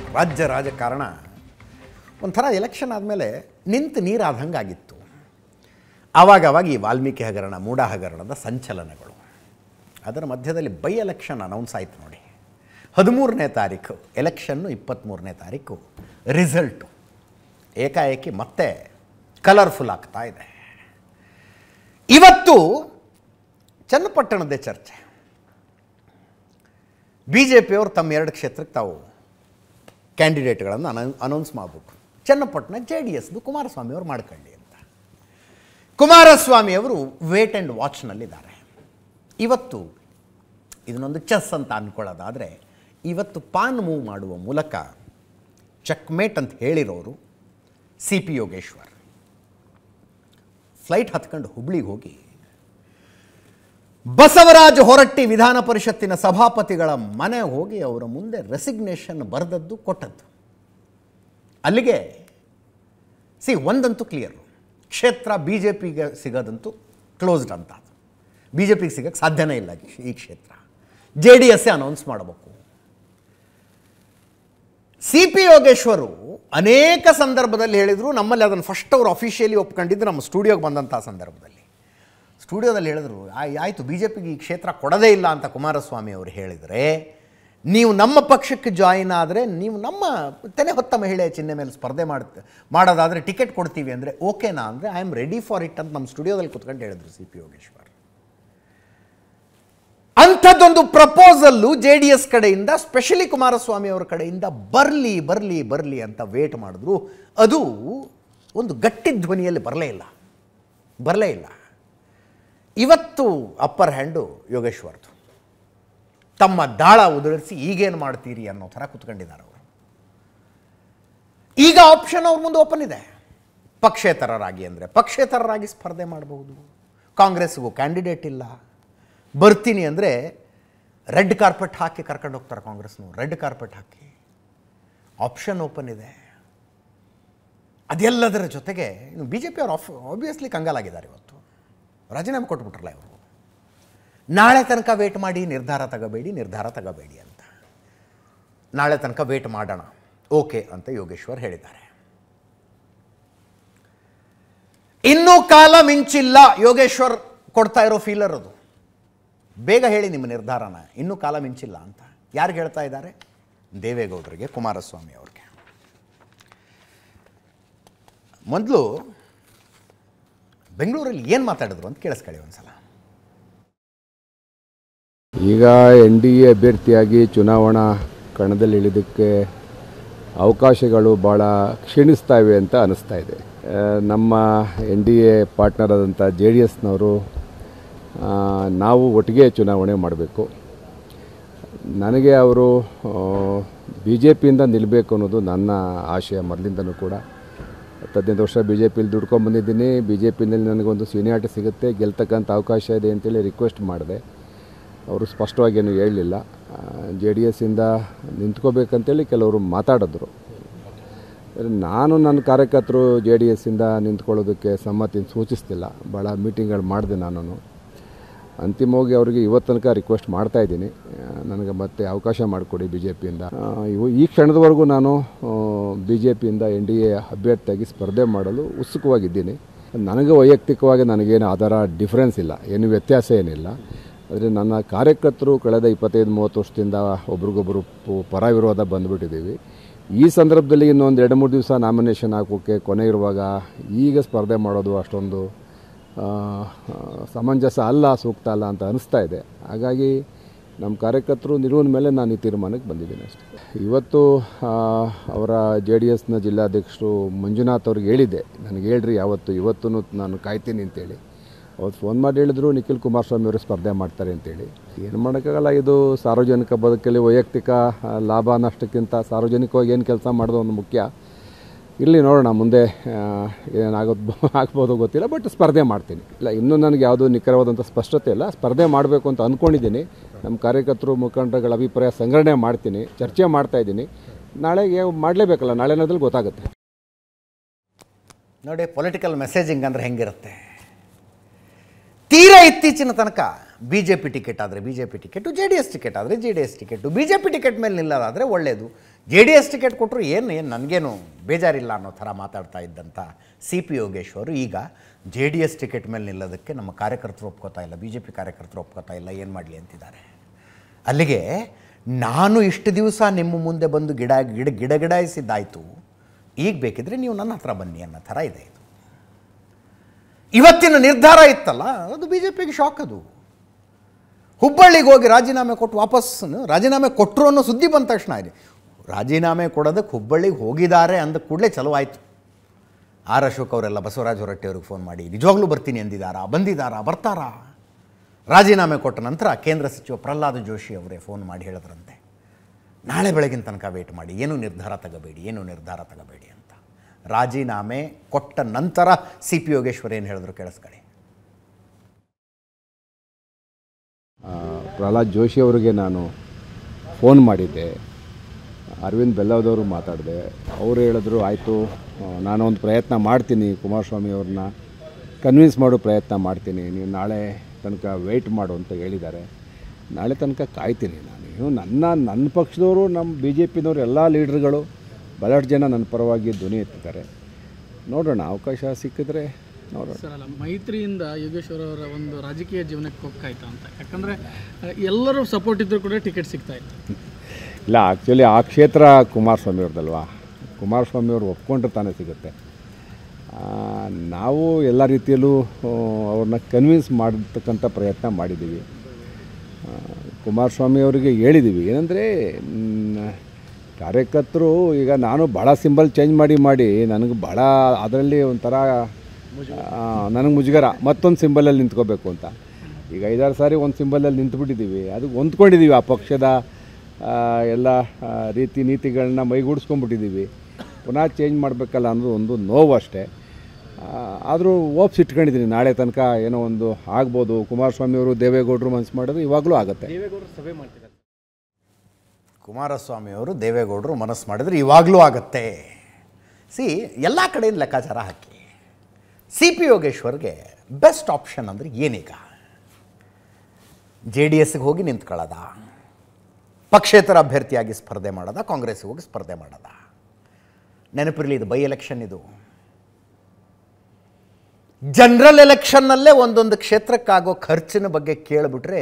ರಾಜ್ಯ ರಾಜಕಾರಣ ಒಂಥರ ಎಲೆಕ್ಷನ್ ಆದಮೇಲೆ ನಿಂತು ನೀರಾದಂಗೆ ಆಗಿತ್ತು ಆವಾಗವಾಗ ಈ ವಾಲ್ಮೀಕಿ ಹಗರಣ ಮೂಡ ಹಗರಣದ ಸಂಚಲನಗಳು ಅದರ ಮಧ್ಯದಲ್ಲಿ ಬೈ ಎಲೆಕ್ಷನ್ ಅನೌನ್ಸ್ ಆಯಿತು ನೋಡಿ ಹದಿಮೂರನೇ ತಾರೀಕು ಎಲೆಕ್ಷನ್ನು ಇಪ್ಪತ್ತ್ಮೂರನೇ ತಾರೀಕು ರಿಸಲ್ಟು ಏಕಾಏಕಿ ಮತ್ತೆ ಕಲರ್ಫುಲ್ ಆಗ್ತಾ ಇದೆ ಇವತ್ತು ಚನ್ನಪಟ್ಟಣದೇ ಚರ್ಚೆ ಬಿ ಜೆ ಪಿಯವರು ತಮ್ಮ ಎರಡು ಕ್ಷೇತ್ರಕ್ಕೆ ತಾವು ಕ್ಯಾಂಡಿಡೇಟ್ಗಳನ್ನು ಅನೌ ಅನೌನ್ಸ್ ಮಾಡಿಬಿಟ್ರು ಚನ್ನಪಟ್ಟಣ ಜೆ ಡಿ ಎಸ್ದು ಕುಮಾರಸ್ವಾಮಿ ಅವರು ಮಾಡ್ಕೊಳ್ಳಿ ಅಂತ ಕುಮಾರಸ್ವಾಮಿ ಅವರು ವೇಟ್ ಆ್ಯಂಡ್ ವಾಚ್ನಲ್ಲಿದ್ದಾರೆ ಇವತ್ತು ಇದನ್ನೊಂದು ಚೆಸ್ ಅಂತ ಅಂದ್ಕೊಳ್ಳೋದಾದರೆ ಇವತ್ತು ಪಾನ್ ಮೂವ್ ಮಾಡುವ ಮೂಲಕ ಚೆಕ್ಮೇಟ್ ಅಂತ ಹೇಳಿರೋರು ಸಿ ಪಿ ಯೋಗೇಶ್ವರ್ ಫ್ಲೈಟ್ ಹತ್ಕೊಂಡು ಹುಬ್ಳಿಗೆ ಹೋಗಿ ಬಸವರಾಜ ಹೊರಟ್ಟಿ ವಿಧಾನ ಪರಿಷತ್ತಿನ ಸಭಾಪತಿಗಳ ಮನೆ ಹೋಗಿ ಅವರ ಮುಂದೆ ರೆಸಿಗ್ನೇಷನ್ ಬರೆದದ್ದು ಕೊಟ್ಟದ್ದು ಅಲ್ಲಿಗೆ ಸಿ ಒಂದಂತೂ ಕ್ಲಿಯರು ಕ್ಷೇತ್ರ ಬಿ ಜೆ ಪಿಗೆ ಸಿಗೋದಂತೂ ಕ್ಲೋಸ್ಡ್ ಅಂತ ಅದು ಬಿ ಜೆ ಪಿಗೆ ಸಿಗೋಕ್ಕೆ ಸಾಧ್ಯನೇ ಇಲ್ಲ ಈ ಕ್ಷೇತ್ರ ಜೆ ಡಿ ಎಸ್ಸೇ ಅನೌನ್ಸ್ ಮಾಡಬೇಕು ಸಿ ಪಿ ಯೋಗೇಶ್ವರು ಅನೇಕ ಸಂದರ್ಭದಲ್ಲಿ ಹೇಳಿದರು ನಮ್ಮಲ್ಲಿ ಅದನ್ನು ಫಸ್ಟ್ ಅವರು ಅಫಿಷಿಯಲಿ ಒಪ್ಕೊಂಡಿದ್ದು ನಮ್ಮ ಸ್ಟುಡಿಯೋಗೆ ಬಂದಂಥ ಸಂದರ್ಭದಲ್ಲಿ ಸ್ಟುಡಿಯೋದಲ್ಲಿ ಹೇಳಿದ್ರು ಆಯ್ ಆಯಿತು ಬಿ ಜೆ ಪಿಗೆ ಈ ಕ್ಷೇತ್ರ ಕೊಡದೇ ಇಲ್ಲ ಅಂತ ಕುಮಾರಸ್ವಾಮಿ ಅವರು ಹೇಳಿದರೆ ನೀವು ನಮ್ಮ ಪಕ್ಷಕ್ಕೆ ಜಾಯಿನ್ ಆದರೆ ನೀವು ನಮ್ಮ ತೆನೆ ಹೊತ್ತ ಮಹಿಳೆಯ ಚಿಹ್ನೆ ಮೇಲೆ ಸ್ಪರ್ಧೆ ಮಾಡ್ತ ಮಾಡೋದಾದರೆ ಟಿಕೆಟ್ ಕೊಡ್ತೀವಿ ಅಂದರೆ ಓಕೆನಾ ಅಂದರೆ I am ready for it ಅಂತ ನಮ್ಮ ಸ್ಟುಡಿಯೋದಲ್ಲಿ ಕುತ್ಕೊಂಡು ಹೇಳಿದ್ರು ಸಿ ಪಿ ಯೋಗೇಶ್ವರ್ ಅಂಥದ್ದೊಂದು ಪ್ರಪೋಸಲ್ಲು ಜೆ ಡಿ ಎಸ್ ಕಡೆಯಿಂದ ಸ್ಪೆಷಲಿ ಕುಮಾರಸ್ವಾಮಿ ಅವರ ಕಡೆಯಿಂದ ಬರಲಿ ಬರಲಿ ಬರಲಿ ಅಂತ ವೇಟ್ ಮಾಡಿದ್ರು ಅದು ಒಂದು ಗಟ್ಟಿ ಧ್ವನಿಯಲ್ಲಿ ಬರಲೇ ಇಲ್ಲ ಬರಲೇ ಇಲ್ಲ ಇವತ್ತು ಅಪ್ಪರ್ ಹ್ಯಾಂಡು ಯೋಗೇಶ್ವರ್ದು ತಮ್ಮ ದಾಳ ಉದುರಿಸಿ ಈಗೇನು ಮಾಡ್ತೀರಿ ಅನ್ನೋ ಥರ ಕುತ್ಕೊಂಡಿದ್ದಾರೆ ಅವರು ಈಗ ಆಪ್ಷನ್ ಅವ್ರ ಮುಂದೆ ಓಪನ್ ಇದೆ ಪಕ್ಷೇತರರಾಗಿ ಅಂದರೆ ಪಕ್ಷೇತರರಾಗಿ ಸ್ಪರ್ಧೆ ಮಾಡಬಹುದು ಕಾಂಗ್ರೆಸ್ಗೂ ಕ್ಯಾಂಡಿಡೇಟ್ ಇಲ್ಲ ಬರ್ತೀನಿ ಅಂದರೆ ರೆಡ್ ಕಾರ್ಪೆಟ್ ಹಾಕಿ ಕರ್ಕೊಂಡು ಹೋಗ್ತಾರೆ ಕಾಂಗ್ರೆಸ್ನವ್ರು ರೆಡ್ ಕಾರ್ಪೆಟ್ ಹಾಕಿ ಆಪ್ಷನ್ ಓಪನ್ ಇದೆ ಅದೆಲ್ಲದರ ಜೊತೆಗೆ ಇನ್ನು ಬಿ ಜೆ ಪಿ ಅವರು ಆಫ್ ಆಬ್ವಿಯಸ್ಲಿ ಕಂಗಾಲಾಗಿದ್ದಾರೆ ಇವತ್ತು ರಾಜೀನಾಮೆ ಕೊಟ್ಬಿಟ್ರಲ್ಲ ಇವರು ನಾಳೆ ತನಕ ವೇಟ್ ಮಾಡಿ ನಿರ್ಧಾರ ತಗೋಬೇಡಿ ನಿರ್ಧಾರ ತಗೋಬೇಡಿ ಅಂತ ನಾಳೆ ತನಕ ವೇಟ್ ಮಾಡೋಣ ಓಕೆ ಅಂತ ಯೋಗೇಶ್ವರ್ ಹೇಳಿದ್ದಾರೆ ಇನ್ನೂ ಕಾಲ ಮಿಂಚಿಲ್ಲ ಯೋಗೇಶ್ವರ್ ಕೊಡ್ತಾ ಇರೋ ಫೀಲರ್ ಅದು ಬೇಗ ಹೇಳಿ ನಿಮ್ಮ ನಿರ್ಧಾರನ ಇನ್ನೂ ಕಾಲ ಮಿಂಚಿಲ್ಲ ಅಂತ ಯಾರಿಗೆ ಹೇಳ್ತಾ ಇದ್ದಾರೆ ದೇವೇಗೌಡರಿಗೆ ಕುಮಾರಸ್ವಾಮಿ ಅವ್ರಿಗೆ ಮೊದಲು ಬೆಂಗಳೂರಲ್ಲಿ ಏನು ಮಾತಾಡಿದ್ರು ಅಂತ ಕೇಳಿಸ್ಕೊಳ್ಳಿ ಒಂದ್ಸಲ ಈಗ ಎನ್ ಡಿ ಎ ಅಭ್ಯರ್ಥಿಯಾಗಿ ಚುನಾವಣಾ ಕಣದಲ್ಲಿ ಇಳಿದಕ್ಕೆ ಅವಕಾಶಗಳು ಭಾಳ ಕ್ಷೀಣಿಸ್ತಾಯಿವೆ ಅಂತ ಅನ್ನಿಸ್ತಾ ಇದೆ ಆ, ನಮ್ಮ ಎನ್ ಡಿ ಎ ಪಾರ್ಟ್ನರ್ ಆದಂಥ ಜೆ ಡಿ ಎಸ್ನವರು ನಾವು ಒಟ್ಟಿಗೆ ಚುನಾವಣೆ ಮಾಡಬೇಕು ನನಗೆ ಅವರು ಬಿ ಜೆ ಪಿಯಿಂದ ನಿಲ್ಲಬೇಕು ಅನ್ನೋದು ನನ್ನ ಆಶಯ ಮೊದಲಿಂದನೂ ಕೂಡ ಹತ್ತು ಹದಿನೈದು ವರ್ಷ ಬಿ ಜೆ ಪಿಲಿ ದುಡ್ಕೊಂಬಂದಿದ್ದೀನಿ ಬಿ ಜೆ ಪಿನಲ್ಲಿ ನನಗೊಂದು ಸೀನಿಯಾರಿಟಿ ಸಿಗುತ್ತೆ ಗೆಲ್ತಕ್ಕಂಥ ಅವಕಾಶ ಇದೆ ಅಂತೇಳಿ ರಿಕ್ವೆಸ್ಟ್ ಮಾಡಿದೆ ಅವರು ಸ್ಪಷ್ಟವಾಗಿ ಏನು ಹೇಳಲಿಲ್ಲ ಜೆ ಡಿ ಎಸ್ಸಿಂದ ನಿಂತ್ಕೋಬೇಕಂತೇಳಿ ಕೆಲವರು ಮಾತಾಡಿದ್ರು ನಾನು ನನ್ನ ಕಾರ್ಯಕರ್ತರು ಜೆ ಡಿ ಎಸ್ಸಿಂದ ನಿಂತ್ಕೊಳ್ಳೋದಕ್ಕೆ ಸಮ್ಮತಿ ಸೂಚಿಸ್ತಿಲ್ಲ ಭಾಳ ಮೀಟಿಂಗ್ಗಳು ಮಾಡಿದೆ ನಾನು ಅಂತಿಮವಾಗಿ ಅವರಿಗೆ ಇವತ್ತು ತನಕ ರಿಕ್ವೆಸ್ಟ್ ಮಾಡ್ತಾ ಇದ್ದೀನಿ ಆ, ನನಗೆ ಮತ್ತೆ ಅವಕಾಶ ಮಾಡಿಕೊಡಿ ಬಿ ಜೆ ಪಿಯಿಂದ ಇವು ಈ ಕ್ಷಣದವರೆಗೂ ನಾನು ಬಿ ಜೆ ಪಿಯಿಂದ ಎನ್ ಡಿ ಎ ಅಭ್ಯರ್ಥಿಯಾಗಿ ಸ್ಪರ್ಧೆ ಮಾಡಲು ಉತ್ಸುಕವಾಗಿದ್ದೀನಿ ನನಗೆ ವೈಯಕ್ತಿಕವಾಗಿ ನನಗೇನು ಆಧಾರ ಡಿಫ್ರೆನ್ಸ್ ಇಲ್ಲ ಏನು ವ್ಯತ್ಯಾಸ ಏನಿಲ್ಲ ಆದರೆ ನನ್ನ ಕಾರ್ಯಕರ್ತರು ಕಳೆದ ಇಪ್ಪತ್ತೈದು ಮೂವತ್ತು ವರ್ಷದಿಂದ ಒಬ್ರಿಗೊಬ್ಬರು ಪು- ಪರ ವಿರೋಧ ಬಂದುಬಿಟ್ಟಿದ್ದೀವಿ ಈ ಸಂದರ್ಭದಲ್ಲಿ ಇನ್ನೊಂದು ಎರಡು ಮೂರು ದಿವಸ ನಾಮಿನೇಷನ್ ಹಾಕೋಕ್ಕೆ ಕೊನೆ ಇರುವಾಗ ಈಗ ಸ್ಪರ್ಧೆ ಮಾಡೋದು ಅಷ್ಟೊಂದು ಆ, ಆ, ಸಮಂಜಸ ಅಲ್ಲ ಸೂಕ್ತ ಅಲ್ಲ ಅಂತ ಅನಿಸ್ತಾ ಇದೆ ಹಾಗಾಗಿ ನಮ್ಮ ಕಾರ್ಯಕರ್ತರು ನಿಲುವಿನ ಮೇಲೆ ನಾನು ಈ ತೀರ್ಮಾನಕ್ಕೆ ಬಂದಿದ್ದೀನಿ ಅಷ್ಟೇ ಇವತ್ತು ಆ, ಅವರ ಜೆ ಡಿ ಎಸ್ನ ಜಿಲ್ಲಾಧ್ಯಕ್ಷರು ಮಂಜುನಾಥ್ ಅವ್ರಿಗೆ ಹೇಳಿದ್ದೆ ನನಗೆ ಹೇಳ್ರಿ ಯಾವತ್ತು ಇವತ್ತು ನಾನು ಕಾಯ್ತೀನಿ ಅಂತೇಳಿ ಅವತ್ತು ಫೋನ್ ಮಾಡಿ ಹೇಳಿದ್ರು ನಿಖಿಲ್ ಕುಮಾರಸ್ವಾಮಿ ಅವರು ಸ್ಪರ್ಧೆ ಮಾಡ್ತಾರೆ ಅಂತೇಳಿ ಏನು ಮಾಡೋಕ್ಕಾಗಲ್ಲ ಇದು ಸಾರ್ವಜನಿಕ ಬದುಕಲ್ಲಿ ವೈಯಕ್ತಿಕ ಆ, ಲಾಭ ನಷ್ಟಕ್ಕಿಂತ ಸಾರ್ವಜನಿಕವಾಗಿ ಏನು ಕೆಲಸ ಮಾಡೋದು ಒಂದು ಮುಖ್ಯ ಇರಲಿ ನೋಡೋಣ ಮುಂದೆ ಏನಾಗೋದು ಆಗ್ಬೋದು ಗೊತ್ತಿಲ್ಲ ಬಟ್ ಸ್ಪರ್ಧೆ ಮಾಡ್ತೀನಿ ಇಲ್ಲ ಇನ್ನೂ ನನಗೆ ಯಾವುದೂ ನಿಖರವಾದಂಥ ಸ್ಪಷ್ಟತೆ ಇಲ್ಲ ಸ್ಪರ್ಧೆ ಮಾಡಬೇಕು ಅಂತ ಅಂದ್ಕೊಂಡಿದ್ದೀನಿ ನಮ್ಮ ಕಾರ್ಯಕರ್ತರು ಮುಖಂಡರುಗಳ ಅಭಿಪ್ರಾಯ ಸಂಗ್ರಹಣೆ ಮಾಡ್ತೀನಿ ಚರ್ಚೆ ಮಾಡ್ತಾ ಇದ್ದೀನಿ ನಾಳೆ ಮಾಡಲೇಬೇಕಲ್ಲ ನಾಳೆ ಅನ್ನೋದ್ರಲ್ಲಿ ಗೊತ್ತಾಗುತ್ತೆ ನೋಡಿ ಪೊಲಿಟಿಕಲ್ ಮೆಸೇಜಿಂಗ್ ಅಂದರೆ ಹೆಂಗಿರುತ್ತೆ ತೀರಾ ಇತ್ತೀಚಿನ ತನಕ ಬಿ ಜೆ ಪಿ ಟಿಕೆಟ್ ಆದರೆ B J P ticket J D S ticket ಆದರೆ J D S ticket B J P ticket ಮೇಲೆ ನಿಲ್ಲೋದಾದರೆ ಒಳ್ಳೆಯದು ಜೆ ಡಿ ಎಸ್ ಟಿಕೆಟ್ ಕೊಟ್ಟರು ಏನು ಏನು ನನಗೇನು ಬೇಜಾರಿಲ್ಲ ಅನ್ನೋ ಥರ ಮಾತಾಡ್ತಾ ಇದ್ದಂಥ ಸಿ ಪಿ ಯೋಗೇಶ್ವರು ಈಗ ಜೆ ಡಿ ಎಸ್ ಟಿಕೆಟ್ ಮೇಲೆ ನಿಲ್ಲೋದಕ್ಕೆ ನಮ್ಮ ಕಾರ್ಯಕರ್ತರು ಒಪ್ಕೋತಾ ಇಲ್ಲ ಬಿ ಜೆ ಪಿ ಕಾರ್ಯಕರ್ತರು ಒಪ್ಕೋತಾ ಇಲ್ಲ ಏನು ಮಾಡಲಿ ಅಂತಿದ್ದಾರೆ ಅಲ್ಲಿಗೆ ನಾನು ಇಷ್ಟು ದಿವಸ ನಿಮ್ಮ ಮುಂದೆ ಬಂದು ಗಿಡ ಗಿಡ ಗಿಡ ಗಿಡಾಯಿಸಿದ್ದಾಯಿತು ಈಗ ಬೇಕಿದ್ರೆ ನೀವು ನನ್ನ ಹತ್ರ ಬನ್ನಿ ಅನ್ನೋ ಥರ ಇದೆ ಇದು ಇವತ್ತಿನ ನಿರ್ಧಾರ ಇತ್ತಲ್ಲ ಅದು ಬಿ ಜೆ ಪಿಗೆ ಶಾಕ್ ಅದು ಹುಬ್ಬಳ್ಳಿಗೆ ಹೋಗಿ ರಾಜೀನಾಮೆ ಕೊಟ್ಟು ವಾಪಸ್ ರಾಜೀನಾಮೆ ಕೊಟ್ಟರು ಅನ್ನೋ ಸುದ್ದಿ ಬಂದ ತಕ್ಷಣ ಇದೆ ರಾಜೀನಾಮೆ ಕೊಡೋದಕ್ಕೆ ಹುಬ್ಬಳ್ಳಿಗೆ ಹೋಗಿದ್ದಾರೆ ಅಂದ ಕೂಡಲೇ ಚಲುವಾಯಿತು ಆರ್ ಅಶೋಕ್ ಅವರೆಲ್ಲ ಬಸವರಾಜ ಹೊರಟ್ಟಿ ಅವ್ರಿಗೆ ಫೋನ್ ಮಾಡಿ ನಿಜವಾಗ್ಲೂ ಬರ್ತೀನಿ ಅಂದಿದ್ದಾರಾ ಬಂದಿದ್ದಾರಾ ಬರ್ತಾರಾ ರಾಜೀನಾಮೆ ಕೊಟ್ಟ ನಂತರ ಕೇಂದ್ರ ಸಚಿವ ಪ್ರಹ್ಲಾದ್ ಜೋಶಿ ಅವರೇ ಫೋನ್ ಮಾಡಿ ಹೇಳಿದ್ರಂತೆ ನಾಳೆ ಬೆಳಗಿನ ತನಕ ವೇಟ್ ಮಾಡಿ ಏನೂ ನಿರ್ಧಾರ ತಗೋಬೇಡಿ ಏನೂ ನಿರ್ಧಾರ ತಗೋಬೇಡಿ ಅಂತ ರಾಜೀನಾಮೆ ಕೊಟ್ಟ ನಂತರ ಸಿ ಪಿ ಯೋಗೇಶ್ವರ್ ಏನು ಹೇಳಿದ್ರು ಕೇಳಿಸ್ಕೊಳ್ಳಿ ಆ, ಪ್ರಹ್ಲಾದ್ ಜೋಶಿ ಅವರಿಗೆ ನಾನು ಫೋನ್ ಮಾಡಿದ್ದೆ ಅರವಿಂದ್ ಬೆಲ್ಲದವರು ಮಾತಾಡಿದೆ ಅವರು ಹೇಳಿದ್ರು ಆಯಿತು ನಾನು ಒಂದು ಪ್ರಯತ್ನ ಮಾಡ್ತೀನಿ ಕುಮಾರಸ್ವಾಮಿ ಅವ್ರನ್ನ ಕನ್ವಿನ್ಸ್ ಮಾಡೋ ಪ್ರಯತ್ನ ಮಾಡ್ತೀನಿ ನೀವು ನಾಳೆ ತನಕ ವೆಯ್ಟ್ ಮಾಡು ಅಂತ ಹೇಳಿದ್ದಾರೆ ನಾಳೆ ತನಕ ಕಾಯ್ತೀನಿ ನಾನು ಇನ್ನು ನನ್ನ ನನ್ನ ಪಕ್ಷದವರು ನಮ್ಮ ಬಿ ಜೆ ಪಿನವರು ಎಲ್ಲ ಲೀಡ್ರ್ಗಳು ಬಹಳಷ್ಟು ಜನ ನನ್ನ ಪರವಾಗಿ ಧ್ವನಿ ಎತ್ತಿದ್ದಾರೆ ನೋಡೋಣ ಅವಕಾಶ ಸಿಕ್ಕಿದ್ರೆ ನೋಡೋಣ ಸರ್ ಅಲ್ಲ ಮೈತ್ರಿಯಿಂದ ಯೋಗೇಶ್ವರ ಅವರ ಒಂದು ರಾಜಕೀಯ ಜೀವನಕ್ಕೆ ಕೊಕ್ಕಾಯ್ತು ಅಂತ ಯಾಕಂದರೆ ಎಲ್ಲರೂ ಸಪೋರ್ಟ್ ಇದ್ದರೂ ಕೂಡ ಟಿಕೆಟ್ ಸಿಗ್ತಾ ಇತ್ತು ಇಲ್ಲ ಆ್ಯಕ್ಚುಲಿ ಆ ಕ್ಷೇತ್ರ ಕುಮಾರಸ್ವಾಮಿ ಅವ್ರದ್ದಲ್ವಾ ಕುಮಾರಸ್ವಾಮಿ ಅವರು ಒಪ್ಕೊಂಡ್ರೆ ತಾನೇ ಸಿಗುತ್ತೆ ಆ, ನಾವು ಎಲ್ಲ ರೀತಿಯಲ್ಲೂ ಆ, ಅವ್ರನ್ನ ಕನ್ವಿನ್ಸ್ ಮಾಡತಕ್ಕಂಥ ಪ್ರಯತ್ನ ಮಾಡಿದ್ದೀವಿ ಆ, ಕುಮಾರಸ್ವಾಮಿ ಅವರಿಗೆ ಹೇಳಿದ್ದೀವಿ ಏನಂದರೆ ಕಾರ್ಯಕರ್ತರು ಈಗ ನಾನು ಭಾಳ ಸಿಂಬಲ್ ಚೇಂಜ್ ಮಾಡಿ ಮಾಡಿ ನನಗೆ ಭಾಳ ಅದರಲ್ಲಿ ಒಂಥರ ನನಗೆ ಮುಜುಗರ ಮತ್ತೊಂದು ಸಿಂಬಲಲ್ಲಿ ನಿಂತ್ಕೋಬೇಕು ಅಂತ ಈಗ ಐದಾರು ಸಾರಿ ಒಂದು ಸಿಂಬಲಲ್ಲಿ ನಿಂತ್ಬಿಟ್ಟಿದ್ದೀವಿ ಅದಕ್ಕೆ ಹೊಂದ್ಕೊಂಡಿದ್ದೀವಿ ಆ ಪಕ್ಷದ ಆ, ಎಲ್ಲ ಆ, ರೀತಿ ನೀತಿಗಳನ್ನ ಮೈಗೂಡಿಸ್ಕೊಂಡ್ಬಿಟ್ಟಿದ್ದೀವಿ ಪುನಃ ಚೇಂಜ್ ಮಾಡಬೇಕಲ್ಲ ಅನ್ನೋದು ಒಂದು ನೋವು ಅಷ್ಟೇ ಆದರೂ ಓಪ್ಸ್ ಇಟ್ಕೊಂಡಿದ್ದೀನಿ ನಾಳೆ ತನಕ ಏನೋ ಒಂದು ಆಗ್ಬೋದು ಕುಮಾರಸ್ವಾಮಿ ಅವರು ದೇವೇಗೌಡರು ಮನಸ್ಸು ಮಾಡೋದು ಇವಾಗಲೂ ಆಗುತ್ತೆ ಕುಮಾರಸ್ವಾಮಿ ಅವರು ದೇವೇಗೌಡರು ಮನಸ್ಸು ಮಾಡಿದ್ರೆ ಇವಾಗಲೂ ಆಗತ್ತೆ ಸಿ ಎಲ್ಲ ಕಡೆಯಿಂದ ಲೆಕ್ಕಾಚಾರ ಹಾಕಿ ಸಿ ಪಿ ಯೋಗೇಶ್ವರ್ಗೆ ಬೆಸ್ಟ್ ಆಪ್ಷನ್ ಅಂದರೆ ಏನೀಗ ಜೆ ಡಿ ಎಸ್ಗೆ ಹೋಗಿ ನಿಂತ್ಕೊಳ್ಳೋದ ಪಕ್ಷೇತರ ಅಭ್ಯರ್ಥಿಯಾಗಿ ಸ್ಪರ್ಧೆ ಮಾಡೋದ ಕಾಂಗ್ರೆಸ್ಗೆ ಹೋಗಿ ಸ್ಪರ್ಧೆ ಮಾಡೋದ ನೆನಪಿರಲಿ ಇದು ಬೈ ಎಲೆಕ್ಷನ್ ಇದು ಜನರಲ್ ಎಲೆಕ್ಷನ್ನಲ್ಲೇ ಒಂದೊಂದು ಕ್ಷೇತ್ರಕ್ಕಾಗೋ ಖರ್ಚಿನ ಬಗ್ಗೆ ಕೇಳಿಬಿಟ್ರೆ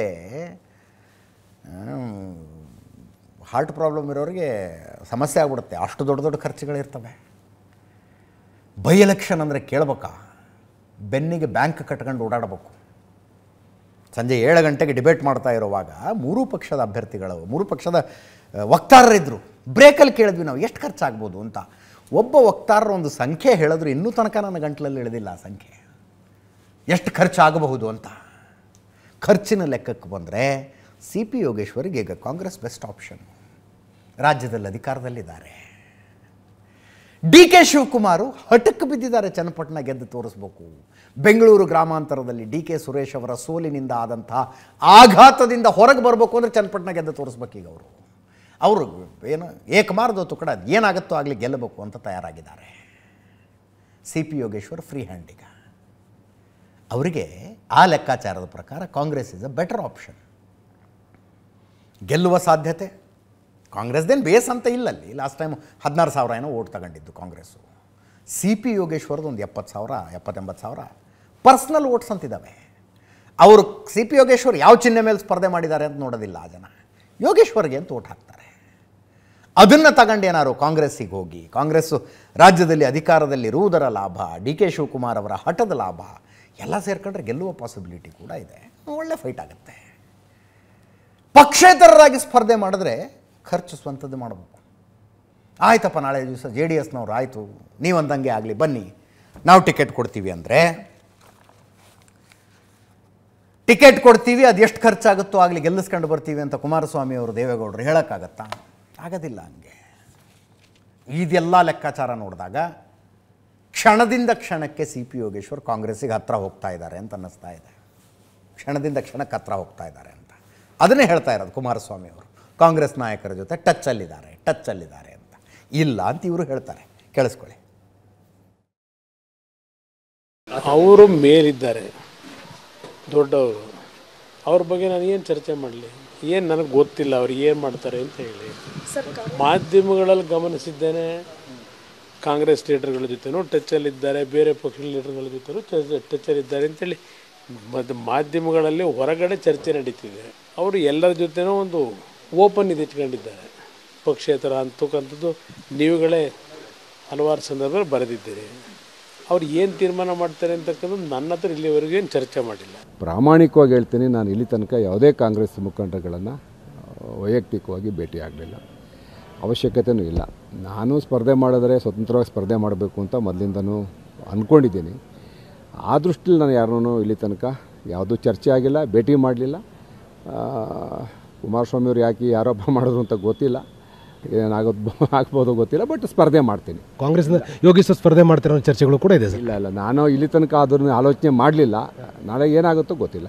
ಹಾರ್ಟ್ ಪ್ರಾಬ್ಲಮ್ ಇರೋರಿಗೆ ಸಮಸ್ಯೆ ಆಗ್ಬಿಡುತ್ತೆ ಅಷ್ಟು ದೊಡ್ಡ ದೊಡ್ಡ ಖರ್ಚುಗಳಿರ್ತವೆ ಬೈ ಎಲೆಕ್ಷನ್ ಅಂದರೆ ಕೇಳ್ಬೇಕಾ ಬೆನ್ನಿಗೆ ಬ್ಯಾಂಕ್ ಕಟ್ಕೊಂಡು ಓಡಾಡಬೇಕು ಸಂಜೆ ಏಳು ಗಂಟೆಗೆ ಡಿಬೇಟ್ ಮಾಡ್ತಾ ಇರುವಾಗ ಮೂರೂ ಪಕ್ಷದ ಅಭ್ಯರ್ಥಿಗಳು ಮೂರು ಪಕ್ಷದ ಆ, ವಕ್ತಾರರಿದ್ದರು ಬ್ರೇಕಲ್ಲಿ ಕೇಳಿದ್ವಿ ನಾವು ಎಷ್ಟು ಖರ್ಚಾಗ್ಬೋದು ಅಂತ ಒಬ್ಬ ವಕ್ತಾರರ ಒಂದು ಸಂಖ್ಯೆ ಹೇಳಿದ್ರು ಇನ್ನೂ ತನಕ ನನ್ನ ಗಂಟಲಲ್ಲಿ ಇಳಿದಿಲ್ಲ ಆ ಸಂಖ್ಯೆ ಎಷ್ಟು ಖರ್ಚಾಗಬಹುದು ಅಂತ ಖರ್ಚಿನ ಲೆಕ್ಕಕ್ಕೆ ಬಂದರೆ ಸಿ ಪಿ ಯೋಗೇಶ್ವರಿಗೆ ಈಗ ಕಾಂಗ್ರೆಸ್ ಬೆಸ್ಟ್ ಆಪ್ಷನ್ ರಾಜ್ಯದಲ್ಲಿ ಅಧಿಕಾರದಲ್ಲಿದ್ದಾರೆ ಡಿ ಕೆ ಶಿವಕುಮಾರು ಹಠಕ್ಕೆ ಬಿದ್ದಿದ್ದಾರೆ ಚನ್ನಪಟ್ಟಣ ಗೆದ್ದು ತೋರಿಸ್ಬೇಕು ಬೆಂಗಳೂರು ಗ್ರಾಮಾಂತರದಲ್ಲಿ ಡಿ ಕೆ ಸುರೇಶ್ ಅವರ ಸೋಲಿನಿಂದ ಆದಂತಹ ಆಘಾತದಿಂದ ಹೊರಗೆ ಬರಬೇಕು ಅಂದರೆ ಚನ್ನಪಟ್ಟಣ ಗೆದ್ದು ತೋರಿಸ್ಬೇಕೀಗ ಅವರು ಅವರು ಏನು ಏಕಮಾರ್ದು ತುಕಡ ಏನಾಗುತ್ತೋ ಆಗಲಿ ಗೆಲ್ಲಬೇಕು ಅಂತ ತಯಾರಾಗಿದ್ದಾರೆ C P Yogeshwar free hand ಈಗ ಅವರಿಗೆ ಆ ಲೆಕ್ಕಾಚಾರದ ಪ್ರಕಾರ Congress is a better option ಗೆಲ್ಲುವ ಸಾಧ್ಯತೆ ಕಾಂಗ್ರೆಸ್ದೇನು ಬೇಸ್ ಅಂತ ಇಲ್ಲಲ್ಲಿ ಲಾಸ್ಟ್ ಟೈಮ್ ಹದಿನಾರು ಸಾವಿರ ಏನೋ ಓಟ್ ತಗೊಂಡಿದ್ದು ಕಾಂಗ್ರೆಸ್ಸು ಸಿ ಪಿ ಯೋಗೇಶ್ವರದ್ದು ಒಂದು ಎಪ್ಪತ್ತು ಸಾವಿರ ಎಪ್ಪತ್ತೆಂಬತ್ತು ಸಾವಿರ ಪರ್ಸ್ನಲ್ ಓಟ್ಸ್ ಅಂತಿದ್ದಾವೆ ಅವರು ಸಿ ಪಿ ಯೋಗೇಶ್ವರ್ ಯಾವ ಚಿಹ್ನೆ ಮೇಲೆ ಸ್ಪರ್ಧೆ ಮಾಡಿದ್ದಾರೆ ಅಂತ ನೋಡೋದಿಲ್ಲ ಆ ಜನ ಯೋಗೇಶ್ವರ್ಗೆ ಅಂತ ಓಟ್ ಹಾಕ್ತಾರೆ ಅದನ್ನು ತಗೊಂಡು ಏನಾರು ಕಾಂಗ್ರೆಸ್ಸಿಗೆ ಹೋಗಿ ಕಾಂಗ್ರೆಸ್ಸು ರಾಜ್ಯದಲ್ಲಿ ಅಧಿಕಾರದಲ್ಲಿರುವುದರ ಲಾಭ ಡಿ ಕೆ ಶಿವಕುಮಾರ್ ಅವರ ಹಠದ ಲಾಭ ಎಲ್ಲ ಸೇರ್ಕೊಂಡ್ರೆ ಗೆಲ್ಲುವ ಪಾಸಿಬಿಲಿಟಿ ಕೂಡ ಇದೆ ಒಳ್ಳೆ ಫೈಟ್ ಆಗುತ್ತೆ ಪಕ್ಷೇತರರಾಗಿ ಸ್ಪರ್ಧೆ ಮಾಡಿದ್ರೆ ಖರ್ಚು ಸ್ವಂತದ್ದು ಮಾಡಬೇಕು ಆಯ್ತಪ್ಪ ನಾಳೆ ದಿವಸ ಜೆ ಡಿ ಎಸ್ನವ್ರು ಆಯಿತು ನೀವಂದಂಗೆ ಆಗಲಿ ಬನ್ನಿ ನಾವು ಟಿಕೆಟ್ ಕೊಡ್ತೀವಿ ಅಂದರೆ ಟಿಕೆಟ್ ಕೊಡ್ತೀವಿ ಅದು ಎಷ್ಟು ಖರ್ಚಾಗುತ್ತೋ ಆಗಲಿ ಗೆಲ್ಲಿಸ್ಕೊಂಡು ಬರ್ತೀವಿ ಅಂತ ಕುಮಾರಸ್ವಾಮಿ ಅವರು ದೇವೇಗೌಡರು ಹೇಳೋಕ್ಕಾಗತ್ತಾ ಆಗೋದಿಲ್ಲ ಹಂಗೆ ಇದೆಲ್ಲ ಲೆಕ್ಕಾಚಾರ ನೋಡಿದಾಗ ಕ್ಷಣದಿಂದ ಕ್ಷಣಕ್ಕೆ ಸಿ ಪಿ ಯೋಗೇಶ್ವರ್ ಕಾಂಗ್ರೆಸ್ಸಿಗೆ ಹತ್ರ ಹೋಗ್ತಾ ಇದ್ದಾರೆ ಅಂತ ಅನ್ನಿಸ್ತಾ ಇದೆ ಕ್ಷಣದಿಂದ ಕ್ಷಣಕ್ಕೆ ಹತ್ರ ಹೋಗ್ತಾ ಇದ್ದಾರೆ ಅಂತ ಅದನ್ನೇ ಹೇಳ್ತಾ ಇರೋದು ಕುಮಾರಸ್ವಾಮಿ ಅವರು ಕಾಂಗ್ರೆಸ್ ನಾಯಕರ ಜೊತೆ ಟಚ್ಚಲ್ಲಿದ್ದಾರೆ ಟಚ್ಚಲ್ಲಿದ್ದಾರೆ ಅಂತ ಇಲ್ಲ ಅಂತ ಇವರು ಹೇಳ್ತಾರೆ ಕೇಳಿಸ್ಕೊಳ್ಳಿ ಅವರು ಮೇಲಿದ್ದಾರೆ ದೊಡ್ಡವರು ಅವ್ರ ಬಗ್ಗೆ ನಾನು ಏನು ಚರ್ಚೆ ಮಾಡಲಿ ಏನು ನನಗೆ ಗೊತ್ತಿಲ್ಲ ಅವ್ರು ಏನು ಮಾಡ್ತಾರೆ ಅಂತ ಹೇಳಿ ಮಾಧ್ಯಮಗಳಲ್ಲಿ ಗಮನಿಸಿದ್ದೇನೆ ಕಾಂಗ್ರೆಸ್ ಲೀಡರ್ಗಳ ಜೊತೆನೂ ಟಚ್ಚಲ್ಲಿದ್ದಾರೆ ಬೇರೆ ಪಕ್ಷದ ಲೀಡರ್ಗಳ ಜೊತೆನೂ ಟಚ್ಚಲ್ಲಿದ್ದಾರೆ ಅಂತೇಳಿ ಮತ್ತು ಮಾಧ್ಯಮಗಳಲ್ಲಿ ಹೊರಗಡೆ ಚರ್ಚೆ ನಡೀತಿದೆ ಅವರು ಎಲ್ಲರ ಜೊತೆನೂ ಒಂದು ಓಪನ್ ಇದು ಇಟ್ಕೊಂಡಿದ್ದಾರೆ ಪಕ್ಷೇತರ ಅಂತಕ್ಕಂಥದ್ದು ನೀವುಗಳೇ ಹಲವಾರು ಸಂದರ್ಭದಲ್ಲಿ ಬರೆದಿದ್ದೀರಿ ಅವ್ರು ಏನು ತೀರ್ಮಾನ ಮಾಡ್ತಾರೆ ಅಂತಕ್ಕಂಥದ್ದು ನನ್ನ ಹತ್ರ ಇಲ್ಲಿವರೆಗೂ ಏನು ಚರ್ಚೆ ಮಾಡಿಲ್ಲ ಪ್ರಾಮಾಣಿಕವಾಗಿ ಹೇಳ್ತೀನಿ ನಾನು ಇಲ್ಲಿ ತನಕ ಯಾವುದೇ ಕಾಂಗ್ರೆಸ್ ಮುಖಂಡರುಗಳನ್ನು ವೈಯಕ್ತಿಕವಾಗಿ ಭೇಟಿ ಆಗಲಿಲ್ಲ ಅವಶ್ಯಕತೆಯೂ ಇಲ್ಲ ನಾನು ಸ್ಪರ್ಧೆ ಮಾಡಿದ್ರೆ ಸ್ವತಂತ್ರವಾಗಿ ಸ್ಪರ್ಧೆ ಮಾಡಬೇಕು ಅಂತ ಮೊದಲಿಂದನೂ ಅಂದ್ಕೊಂಡಿದ್ದೀನಿ ಆ ದೃಷ್ಟಿಲಿ ನಾನು ಯಾರನ್ನೂ ಇಲ್ಲಿ ತನಕ ಯಾವುದೂ ಚರ್ಚೆ ಆಗಿಲ್ಲ ಭೇಟಿ ಮಾಡಲಿಲ್ಲ ಕುಮಾರಸ್ವಾಮಿಯವ್ರು ಯಾಕೆ ಈ ಆರೋಪ ಮಾಡಿದ್ರು ಅಂತ ಗೊತ್ತಿಲ್ಲ ಏನಾಗೋದು ಆಗ್ಬೋದು ಗೊತ್ತಿಲ್ಲ ಬಟ್ ಸ್ಪರ್ಧೆ ಮಾಡ್ತೀನಿ ಕಾಂಗ್ರೆಸ್ನ ಯೋಗೇಶ್ವರ್ ಸ್ಪರ್ಧೆ ಮಾಡ್ತಿರೋ ಚರ್ಚೆಗಳು ಕೂಡ ಇದೆ ಸರ್ ಇಲ್ಲ ಇಲ್ಲ ನಾನು ಇಲ್ಲಿ ತನಕ ಅದನ್ನು ಆಲೋಚನೆ ಮಾಡಲಿಲ್ಲ ನಾಳೆ ಏನಾಗುತ್ತೋ ಗೊತ್ತಿಲ್ಲ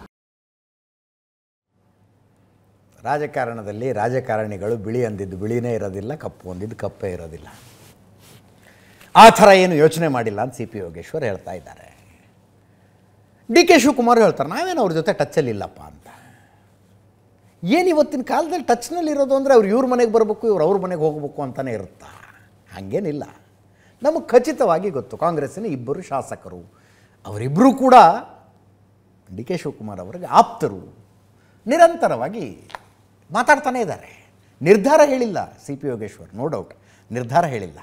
ರಾಜಕಾರಣದಲ್ಲಿ ರಾಜಕಾರಣಿಗಳು ಬಿಳಿ ಅಂದಿದ್ದು ಬಿಳಿನೇ ಇರೋದಿಲ್ಲ ಕಪ್ಪು ಅಂದಿದ್ದು ಕಪ್ಪೇ ಇರೋದಿಲ್ಲ ಆ ಥರ ಏನು ಯೋಚನೆ ಮಾಡಿಲ್ಲ ಅಂತ ಸಿ ಪಿ ಯೋಗೇಶ್ವರ್ ಹೇಳ್ತಾ ಇದ್ದಾರೆ ಡಿ ಕೆ ಶಿವಕುಮಾರ್ ಹೇಳ್ತಾರೆ ನಾವೇನು ಅವ್ರ ಜೊತೆ ಟಚ್ಚಲ್ಲಿ ಇಲ್ಲಪ್ಪ ಅಂತ ಏನು ಇವತ್ತಿನ ಕಾಲದಲ್ಲಿ ಟಚ್ನಲ್ಲಿ ಇರೋದು ಅಂದರೆ ಅವ್ರು ಇವ್ರ ಮನೆಗೆ ಬರಬೇಕು ಇವ್ರು ಅವ್ರ ಮನೆಗೆ ಹೋಗಬೇಕು ಅಂತಲೇ ಇರುತ್ತಾ ಹಾಗೇನಿಲ್ಲ ನಮಗೆ ಖಚಿತವಾಗಿ ಗೊತ್ತು ಕಾಂಗ್ರೆಸ್ಸಿನ ಇಬ್ಬರು ಶಾಸಕರು ಅವರಿಬ್ಬರೂ ಕೂಡ ಡಿ ಕೆ ಶಿವಕುಮಾರ್ ಅವರಿಗೆ ಆಪ್ತರು ನಿರಂತರವಾಗಿ ಮಾತಾಡ್ತಾನೇ ಇದ್ದಾರೆ ನಿರ್ಧಾರ ಹೇಳಿಲ್ಲ C P Yogeshwar no doubt ನಿರ್ಧಾರ ಹೇಳಿಲ್ಲ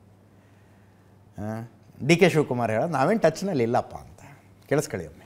ಡಿ ಕೆ ಶಿವಕುಮಾರ್ ಹೇಳೋದು ನಾವೇನು ಟಚ್ನಲ್ಲಿ ಇಲ್ಲಪ್ಪ ಅಂತ ಕೇಳಿಸ್ಕೊಳ್ಳಿ ಒಮ್ಮೆ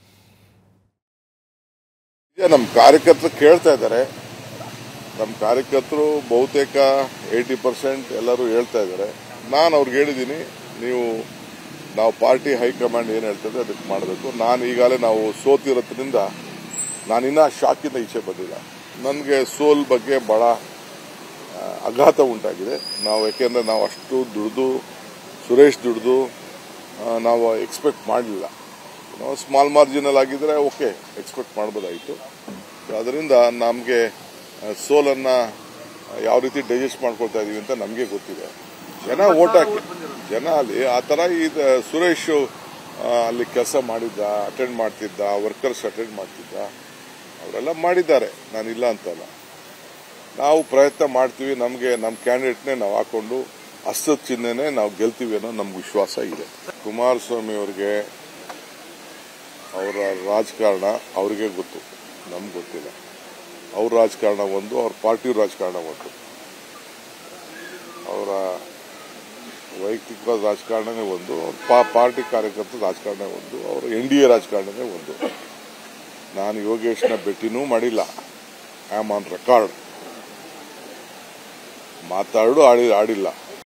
ಈಗ ನಮ್ಮ ಕಾರ್ಯಕರ್ತರು ಕೇಳ್ತಾ ಇದ್ದಾರೆ ನಮ್ಮ ಕಾರ್ಯಕರ್ತರು ಬಹುತೇಕ ಏಯ್ಟಿ ಪರ್ಸೆಂಟ್ ಎಲ್ಲರೂ ಹೇಳ್ತಾ ಇದ್ದಾರೆ ನಾನು ಅವ್ರಿಗೆ ಹೇಳಿದ್ದೀನಿ ನೀವು ನಾವು ಪಾರ್ಟಿ ಹೈಕಮಾಂಡ್ ಏನು ಹೇಳ್ತದೆ ಅದಕ್ಕೆ ಮಾಡಬೇಕು ನಾನು ಈಗಾಗಲೇ ನಾವು ಸೋತಿರೋದ್ರಿಂದ ನಾನಿನ್ನ ಶಾಕಿಂದ ಈಚೆ ಬಂದಿಲ್ಲ ನನಗೆ ಸೋಲ್ ಬಗ್ಗೆ ಭಾಳ ಆ, ಆಘಾತ ಉಂಟಾಗಿದೆ ನಾವು ಯಾಕೆಂದರೆ ನಾವು ಅಷ್ಟು ದುಡ್ದು ಸುರೇಶ್ ದುಡ್ದು ಆ, ನಾವು ಎಕ್ಸ್ಪೆಕ್ಟ್ ಮಾಡಲಿಲ್ಲ ನಾವು ಸ್ಮಾಲ್ ಮಾರ್ಜಿನಲ್ ಆಗಿದ್ರೆ ಓಕೆ ಎಕ್ಸ್ಪೆಕ್ಟ್ ಮಾಡ್ಬೋದಾಯಿತು ಅದರಿಂದ ನಮಗೆ ಸೋಲನ್ನು ಯಾವ ರೀತಿ ಡೈಜೆಸ್ಟ್ ಮಾಡ್ಕೊಳ್ತಾ ಇದೀವಿ ಅಂತ ನಮಗೆ ಗೊತ್ತಿದೆ ಜನ ಓಟ್ ಹಾಕಿ ಜನ ಅಲ್ಲಿ ಆ ಥರ ಇದು ಸುರೇಶ್ ಆ, ಅಲ್ಲಿ ಕೆಲಸ ಮಾಡಿದ್ದ ಅಟೆಂಡ್ ಮಾಡ್ತಿದ್ದ ವರ್ಕರ್ಸ್ ಅಟೆಂಡ್ ಮಾಡ್ತಿದ್ದ ಅವರೆಲ್ಲ ಮಾಡಿದ್ದಾರೆ ನಾನಿಲ್ಲ ಅಂತಲ್ಲ ನಾವು ಪ್ರಯತ್ನ ಮಾಡ್ತೀವಿ ನಮಗೆ ನಮ್ಮ ಕ್ಯಾಂಡಿಡೇಟ್ನೇ ನಾವು ಹಾಕೊಂಡು ಹಸ್ತದ ಚಿಹ್ನೆನೇ ನಾವು ಗೆಲ್ತೀವಿ ಅನ್ನೋ ನಮ್ಗೆ ವಿಶ್ವಾಸ ಇದೆ ಕುಮಾರಸ್ವಾಮಿ ಅವರಿಗೆ ಅವರ ರಾಜಕಾರಣ ಅವರಿಗೆ ಗೊತ್ತು ನಮ್ಗೆ ಗೊತ್ತಿಲ್ಲ ಅವ್ರ ರಾಜಕಾರಣ ಒಂದು ಅವ್ರ ಪಾರ್ಟಿ ರಾಜಕಾರಣ ಒಂದು ಅವರ ವೈಯಕ್ತಿಕ ರಾಜಕಾರಣನೇ ಒಂದು ಅವ್ರ ಪಾ- ಪಾರ್ಟಿ ಕಾರ್ಯಕರ್ತರ ರಾಜಕಾರಣ ಒಂದು ಅವರ ಎನ್ ಡಿ ಎ ರಾಜಕಾರಣನೇ ಒಂದು ನಾನು ಯೋಗೇಶ್ನ ಭೇಟಿನೂ ಮಾಡಿಲ್ಲ ಐ ಆಮ್ ಆನ್ ರೆಕಾರ್ಡ್ ಮಾತಾಡು ಆಡಿ ಆಡಿಲ್ಲ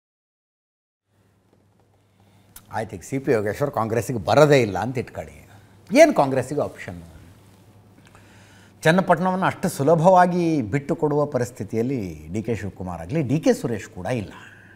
ಆಯ್ತು ಈಗ ಸಿ ಪಿ ಯೋಗೇಶ್ವರ್ ಕಾಂಗ್ರೆಸ್ಸಿಗೆ ಬರೋದೇ ಇಲ್ಲ ಅಂತ ಇಟ್ಕೊಳ್ಳಿ ಏನು ಕಾಂಗ್ರೆಸ್ಸಿಗೆ ಆಪ್ಷನ್ ಚನ್ನಪಟ್ಟಣವನ್ನು ಅಷ್ಟು ಸುಲಭವಾಗಿ ಬಿಟ್ಟು ಕೊಡುವ ಪರಿಸ್ಥಿತಿಯಲ್ಲಿ ಡಿ ಕೆ ಶಿವಕುಮಾರ್ ಆಗಲಿ ಡಿ ಕೆ ಸುರೇಶ್ ಕೂಡ ಇಲ್ಲ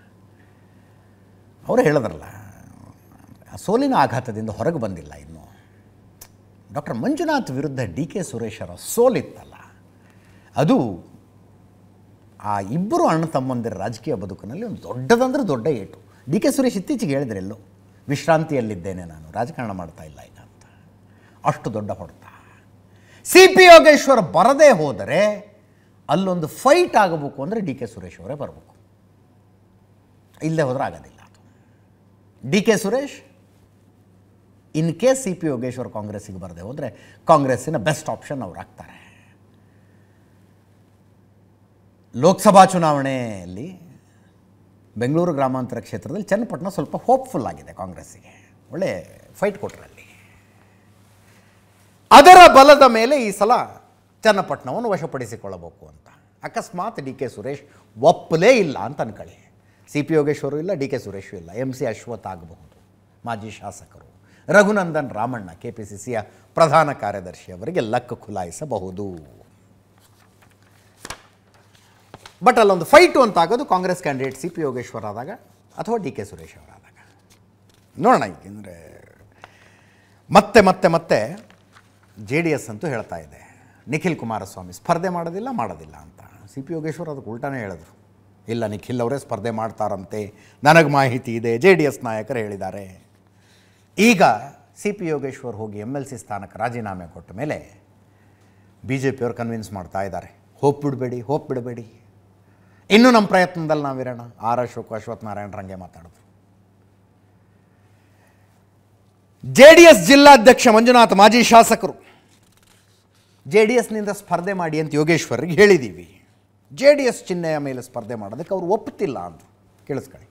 ಅವರು ಹೇಳಿದ್ರಲ್ಲ ಆ ಸೋಲಿನ ಆಘಾತದಿಂದ ಹೊರಗೆ ಬಂದಿಲ್ಲ ಇನ್ನು ಡಾಕ್ಟರ್ ಮಂಜುನಾಥ್ ವಿರುದ್ಧ ಡಿ ಕೆ ಸುರೇಶರ ಸೋಲಿತ್ತಲ್ಲ ಅದು ಆ ಇಬ್ಬರು ಅಣ್ಣ ತಮ್ಮಂದಿರ ರಾಜಕೀಯ ಬದುಕಿನಲ್ಲಿ ಒಂದು ದೊಡ್ಡದಂದ್ರೆ ದೊಡ್ಡ ಏಟು ಡಿ ಕೆ ಸುರೇಶ್ ಇತ್ತೀಚೆಗೆ ಹೇಳಿದ್ರೆ ಎಲ್ಲೋ ವಿಶ್ರಾಂತಿಯಲ್ಲಿದ್ದೇನೆ ನಾನು ರಾಜಕಾರಣ ಮಾಡ್ತಾ ಇಲ್ಲ ಈಗ ಅಂತ ಅಷ್ಟು ದೊಡ್ಡ ಹೊಡೆತ ಸಿ ಪಿ ಯೋಗೇಶ್ವರ್ ಬರದೇ ಹೋದರೆ ಅಲ್ಲೊಂದು ಫೈಟ್ ಆಗಬೇಕು ಅಂದರೆ ಡಿ ಕೆ ಸುರೇಶ್ ಅವರೇ ಬರಬೇಕು ಇಲ್ಲದೆ ಹೋದ್ರೆ ಆಗೋದಿಲ್ಲ ಅದು D K Suresh in case C P Yogeshwar ಕಾಂಗ್ರೆಸ್ಸಿಗೆ ಬರದೆ ಹೋದರೆ ಕಾಂಗ್ರೆಸ್ಸಿನ ಬೆಸ್ಟ್ ಆಪ್ಷನ್ ಅವ್ರು ಆಗ್ತಾರೆ ಲೋಕಸಭಾ ಚುನಾವಣೆಯಲ್ಲಿ ಬೆಂಗಳೂರು ಗ್ರಾಮಾಂತರ ಕ್ಷೇತ್ರದಲ್ಲಿ ಚನ್ನಪಟ್ಟಣ ಸ್ವಲ್ಪ ಹೋಪ್ಫುಲ್ ಆಗಿದೆ ಕಾಂಗ್ರೆಸ್ಸಿಗೆ ಒಳ್ಳೆ ಫೈಟ್ ಕೊಟ್ರಲ್ಲಿ ಅದರ ಬಲದ ಮೇಲೆ ಈ ಸಲ ಚನ್ನಪಟ್ಟಣವನ್ನು ವಶಪಡಿಸಿಕೊಳ್ಳಬೇಕು ಅಂತ ಅಕಸ್ಮಾತ್ ಡಿ ಕೆ ಸುರೇಶ್ ಒಪ್ಪಲೇ ಇಲ್ಲ ಅಂತ ಅನ್ಕೊಳ್ಳಿ ಸಿ ಪಿ ಯೋಗೇಶ್ವರು ಇಲ್ಲ ಡಿ ಕೆ ಸುರೇಶು ಇಲ್ಲ ಎಂ ಸಿ ಅಶ್ವಥ್ ಆಗಬಹುದು ಮಾಜಿ ಶಾಸಕರು Raghunandan Ramanna K P C ಸಿಯ ಪ್ರಧಾನ ಕಾರ್ಯದರ್ಶಿ ಅವರಿಗೆ ಲಕ್ ಖುಲಾಯಿಸಬಹುದು ಬಟ್ ಅಲ್ಲೊಂದು ಫೈಟು ಅಂತ ಆಗೋದು Congress candidate C P Yogeshwar ಆದಾಗ ಅಥವಾ ಡಿ ಕೆ ಸುರೇಶ್ ಅವರಾದಾಗ ನೋಡೋಣ ಏಕೆಂದರೆ ಮತ್ತೆ ಮತ್ತೆ ಮತ್ತೆ ಜೆ ಡಿ ಎಸ್ ಅಂತೂ ಹೇಳ್ತಾ ಇದೆ ನಿಖಿಲ್ ಕುಮಾರಸ್ವಾಮಿ ಸ್ಪರ್ಧೆ ಮಾಡೋದಿಲ್ಲ ಮಾಡೋದಿಲ್ಲ ಅಂತ ಸಿ ಪಿ ಯೋಗೇಶ್ವರ್ ಅದಕ್ಕೆ ಉಲ್ಟಾನೇ ಹೇಳಿದ್ರು ಇಲ್ಲ ನಿಖಿಲ್ ಅವರೇ ಸ್ಪರ್ಧೆ ಮಾಡ್ತಾರಂತೆ ನನಗೆ ಮಾಹಿತಿ ಇದೆ ಜೆ ಡಿ ಎಸ್ ನಾಯಕರು ಹೇಳಿದ್ದಾರೆ ಈಗ ಸಿ ಪಿ ಯೋಗೇಶ್ವರ್ ಹೋಗಿ ಎಮ್ ಎಲ್ ಸಿ ಸ್ಥಾನಕ್ಕೆ ರಾಜೀನಾಮೆ ಕೊಟ್ಟ ಮೇಲೆ ಬಿ ಜೆ ಪಿಯವರು ಕನ್ವಿನ್ಸ್ ಮಾಡ್ತಾ ಇದ್ದಾರೆ ಹೋಪ್ ಬಿಡಬೇಡಿ ಹೋಪ್ ಬಿಡಬೇಡಿ ಇನ್ನೂ ನಮ್ಮ ಪ್ರಯತ್ನದಲ್ಲಿ ನಾವಿರೋಣ ಆರ್ ಅಶೋಕ್ ಅಶ್ವಥ್ ನಾರಾಯಣರಂಗೆ ಮಾತಾಡಿದ್ರು ಜೆ ಡಿ ಎಸ್ ಜಿಲ್ಲಾಧ್ಯಕ್ಷ ಮಂಜುನಾಥ್ ಮಾಜಿ ಶಾಸಕರು ಜೆ ಡಿ ಎಸ್ನಿಂದ ಸ್ಪರ್ಧೆ ಮಾಡಿ ಅಂತ ಯೋಗೇಶ್ವರ್ಗೆ ಹೇಳಿದ್ದೀವಿ ಜೆ ಡಿ ಎಸ್ ಚಿಹ್ನೆಯ ಮೇಲೆ ಸ್ಪರ್ಧೆ ಮಾಡೋದಕ್ಕೆ ಅವರು ಒಪ್ಪುತ್ತಿಲ್ಲ ಅಂತ ಕೇಳಿಸ್ಕೊಳ್ಳಿ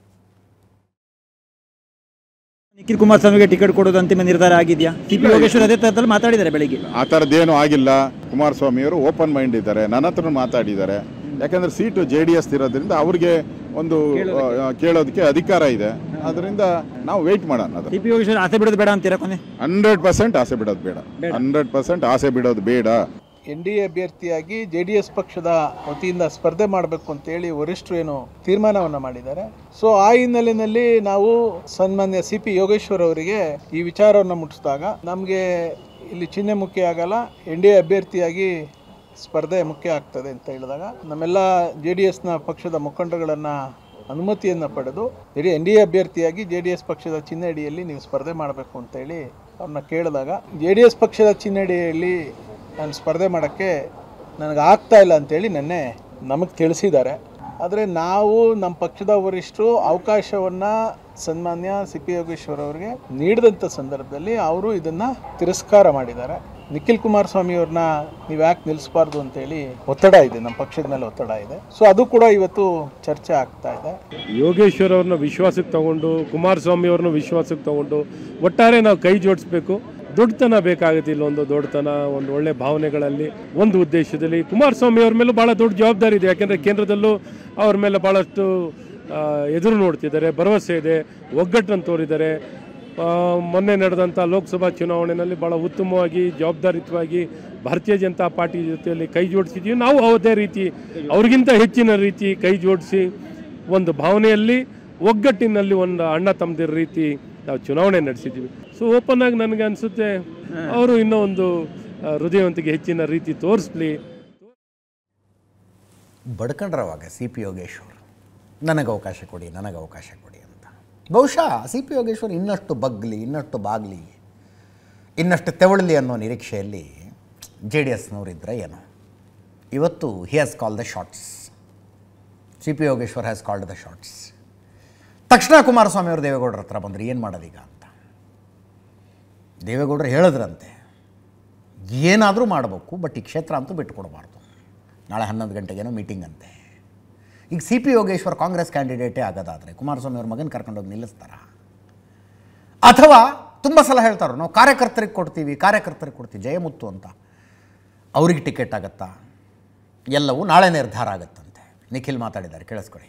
ನಿಖಿಲ್ ಕುಮಾರಸ್ವಾಮಿಗೆ ಟಿಕೆಟ್ ಕೊಡೋದು ಅಂತಿಮ ನಿರ್ಧಾರ ಆಗಿದೆಯಾ ಸಿ ಪಿ ಯೋಗೇಶ್ವರ್ ಅದೇ ಥರದಲ್ಲಿ ಮಾತಾಡಿದ್ದಾರೆ ಬೆಳಿಗ್ಗೆ ಆ ಥರದ್ದೇನು ಆಗಿಲ್ಲ ಕುಮಾರಸ್ವಾಮಿಯವರು ಓಪನ್ ಮೈಂಡ್ ಇದ್ದಾರೆ ನನ್ನ ಹತ್ರ ಮಾತಾಡಿದ್ದಾರೆ ಯಾಕಂದ್ರೆ ಸೀಟು ಜೆ ಡಿ ಎಸ್ ಇರೋದ್ರಿಂದ ಅವ್ರಿಗೆ ಒಂದು ಆ, ಕೇಳೋದಕ್ಕೆ ಅಧಿಕಾರ ಇದೆ ಅದರಿಂದ ನಾವು ವೆಯ್ಟ್ ಮಾಡೋಣ ಅದು ಸಿ ಪಿ ಯೋಗೇಶ್ವರ್ ಆಸೆ ಬಿಡೋದು ಬೇಡ ಅಂತೀರಾ ಕೊನೆ ಹಂಡ್ರೆಡ್ ಪರ್ಸೆಂಟ್ ಆಸೆ ಬಿಡೋದು ಬೇಡ ಹಂಡ್ರೆಡ್ ಪರ್ಸೆಂಟ್ ಆಸೆ ಬಿಡೋದು ಬೇಡ ಎನ್ ಡಿ ಎ ಅಭ್ಯರ್ಥಿಯಾಗಿ ಜೆ ಡಿ ಎಸ್ ಪಕ್ಷದ ವತಿಯಿಂದ ಸ್ಪರ್ಧೆ ಮಾಡಬೇಕು ಅಂತೇಳಿ ವರಿಷ್ಠರು ಏನು ತೀರ್ಮಾನವನ್ನು ಮಾಡಿದ್ದಾರೆ ಸೊ ಆ ಹಿನ್ನೆಲೆಯಲ್ಲಿ ನಾವು ಸನ್ಮಾನ್ಯ ಸಿ ಪಿ ಯೋಗೇಶ್ವರ್ ಅವರಿಗೆ ಈ ವಿಚಾರವನ್ನು ಮುಟ್ಟಿಸಿದಾಗ ನಮಗೆ ಇಲ್ಲಿ ಚಿಹ್ನೆ ಮುಖ್ಯ ಆಗಲ್ಲ ಎನ್ ಡಿ ಎ ಅಭ್ಯರ್ಥಿಯಾಗಿ ಸ್ಪರ್ಧೆ ಮುಖ್ಯ ಆಗ್ತದೆ ಅಂತ ಹೇಳಿದಾಗ ನಮ್ಮೆಲ್ಲ ಜೆ ಡಿ ಎಸ್ನ ಪಕ್ಷದ ಮುಖಂಡರುಗಳನ್ನು ಅನುಮತಿಯನ್ನು ಪಡೆದು ಇಡೀ ಎನ್ ಡಿ ಎ ಅಭ್ಯರ್ಥಿಯಾಗಿ ಜೆ ಡಿ ಎಸ್ ಪಕ್ಷದ ಚಿಹ್ನೆ ಅಡಿಯಲ್ಲಿ ನೀವು ಸ್ಪರ್ಧೆ ಮಾಡಬೇಕು ಅಂತೇಳಿ ಅವ್ರನ್ನ ಕೇಳಿದಾಗ ಜೆ ಡಿ ಎಸ್ ಪಕ್ಷದ ಚಿಹ್ನೆ ಅಡಿಯಲ್ಲಿ ನಾನು ಸ್ಪರ್ಧೆ ಮಾಡೋಕ್ಕೆ ನನಗೆ ಆಗ್ತಾ ಇಲ್ಲ ಅಂತೇಳಿ ನೆನ್ನೆ ನಮಗೆ ತಿಳಿಸಿದ್ದಾರೆ ಆದರೆ ನಾವು ನಮ್ಮ ಪಕ್ಷದ ವರಿಷ್ಠರು ಅವಕಾಶವನ್ನು ಸನ್ಮಾನ್ಯ ಸಿ ಪಿ ಯೋಗೇಶ್ವರ್ ಅವರಿಗೆ ನೀಡಿದಂಥ ಸಂದರ್ಭದಲ್ಲಿ ಅವರು ಇದನ್ನು ತಿರಸ್ಕಾರ ಮಾಡಿದ್ದಾರೆ ನಿಖಿಲ್ ಕುಮಾರಸ್ವಾಮಿ ಅವ್ರನ್ನ ನೀವು ಯಾಕೆ ನಿಲ್ಲಿಸಬಾರ್ದು ಅಂತೇಳಿ ಒತ್ತಡ ಇದೆ ನಮ್ಮ ಪಕ್ಷದ ಮೇಲೆ ಒತ್ತಡ ಇದೆ ಸೊ ಅದು ಕೂಡ ಇವತ್ತು ಚರ್ಚೆ ಆಗ್ತಾ ಇದೆ ಯೋಗೇಶ್ವರ್ ಅವ್ರನ್ನ ವಿಶ್ವಾಸಕ್ಕೆ ತಗೊಂಡು ಕುಮಾರಸ್ವಾಮಿ ಅವ್ರನ್ನ ವಿಶ್ವಾಸಕ್ಕೆ ತಗೊಂಡು ಒಟ್ಟಾರೆ ನಾವು ಕೈ ಜೋಡಿಸ್ಬೇಕು ದೊಡ್ಡತನ ಬೇಕಾಗುತ್ತೆ ಇಲ್ಲೊಂದು ದೊಡ್ಡತನ ಒಂದು ಒಳ್ಳೆ ಭಾವನೆಗಳಲ್ಲಿ ಒಂದು ಉದ್ದೇಶದಲ್ಲಿ ಕುಮಾರಸ್ವಾಮಿ ಅವ್ರ ಮೇಲೂ ಭಾಳ ದೊಡ್ಡ ಜವಾಬ್ದಾರಿ ಇದೆ ಯಾಕೆಂದರೆ ಕೇಂದ್ರದಲ್ಲೂ ಅವ್ರ ಮೇಲೆ ಭಾಳಷ್ಟು ಆ, ಎದುರು ನೋಡ್ತಿದ್ದಾರೆ ಭರವಸೆ ಇದೆ ಒಗ್ಗಟ್ಟನ್ನು ತೋರಿದ್ದಾರೆ ಆ, ಮೊನ್ನೆ ನಡೆದಂಥ ಲೋಕಸಭಾ ಚುನಾವಣೆಯಲ್ಲಿ ಭಾಳ ಉತ್ತಮವಾಗಿ ಜವಾಬ್ದಾರಿಯುತವಾಗಿ ಭಾರತೀಯ ಜನತಾ ಪಾರ್ಟಿ ಜೊತೆಯಲ್ಲಿ ಕೈ ಜೋಡಿಸಿದ್ದೀವಿ ನಾವು ಅದೇ ರೀತಿ ಅವ್ರಿಗಿಂತ ಹೆಚ್ಚಿನ ರೀತಿ ಕೈ ಜೋಡಿಸಿ ಒಂದು ಭಾವನೆಯಲ್ಲಿ ಒಗ್ಗಟ್ಟಿನಲ್ಲಿ ಒಂದು ಅಣ್ಣ ತಮ್ಮದಿರ ರೀತಿ ನಾವು ಚುನಾವಣೆ ನಡೆಸಿದ್ದೀವಿ ಸೊ ಓಪನ್ ಆಗಿ ನನಗೆ ಅನಿಸುತ್ತೆ ಅವರು ಇನ್ನೂ ಒಂದು ಆ, ಹೃದಯವಂತಿಗೆ ಹೆಚ್ಚಿನ ರೀತಿ ತೋರಿಸ್ಲಿ ಬಡ್ಕೊಂಡ್ರವಾಗ ಸಿ ಪಿ ಯೋಗೇಶ್ವರ್ ನನಗೆ ಅವಕಾಶ ಕೊಡಿ ನನಗೆ ಅವಕಾಶ ಕೊಡಿ ಅಂತ ಬಹುಶಃ ಸಿ ಪಿ ಯೋಗೇಶ್ವರ್ ಇನ್ನಷ್ಟು ಬಗ್ಲಿ ಇನ್ನಷ್ಟು ಬಾಗ್ಲಿ ಇನ್ನಷ್ಟು ತೆವಳಲಿ ಅನ್ನೋ ನಿರೀಕ್ಷೆಯಲ್ಲಿ ಜೆ ಡಿ ಎಸ್ನವರಿದ್ದರೆ ಏನೋ ಇವತ್ತು he has call the shots C P Yogeshwar has called the shots ತಕ್ಷಣ ಕುಮಾರಸ್ವಾಮಿ ಅವರು ದೇವೇಗೌಡರ ಹತ್ರ ಬಂದರು ಏನು ಮಾಡೋದೀಗ ಅಂತ ದೇವೇಗೌಡರು ಹೇಳಿದ್ರಂತೆ ಏನಾದರೂ ಮಾಡಬೇಕು ಬಟ್ ಈ ಕ್ಷೇತ್ರ ಅಂತೂ ಬಿಟ್ಟುಕೊಡಬಾರ್ದು ನಾಳೆ ಹನ್ನೊಂದು ಗಂಟೆಗೇನೋ ಮೀಟಿಂಗ್ ಅಂತೆ ಈಗ ಸಿ ಪಿ ಯೋಗೇಶ್ವರ್ ಕಾಂಗ್ರೆಸ್ ಕ್ಯಾಂಡಿಡೇಟೇ ಆಗೋದಾದರೆ ಕುಮಾರಸ್ವಾಮಿ ಅವ್ರ ಮಗನ ಕರ್ಕೊಂಡೋಗಿ ನಿಲ್ಲಿಸ್ತಾರ ಅಥವಾ ತುಂಬ ಸಲ ಹೇಳ್ತಾರೆ ನಾವು ಕಾರ್ಯಕರ್ತರಿಗೆ ಕೊಡ್ತೀವಿ ಕಾರ್ಯಕರ್ತರಿಗೆ ಕೊಡ್ತೀವಿ ಜಯಮುತ್ತು ಅಂತ ಅವ್ರಿಗೆ ಟಿಕೆಟ್ ಆಗತ್ತಾ ಎಲ್ಲವೂ ನಾಳೆ ನಿರ್ಧಾರ ಆಗುತ್ತಂತೆ ನಿಖಿಲ್ ಮಾತಾಡಿದ್ದಾರೆ ಕೇಳಿಸ್ಕೊಳ್ಳಿ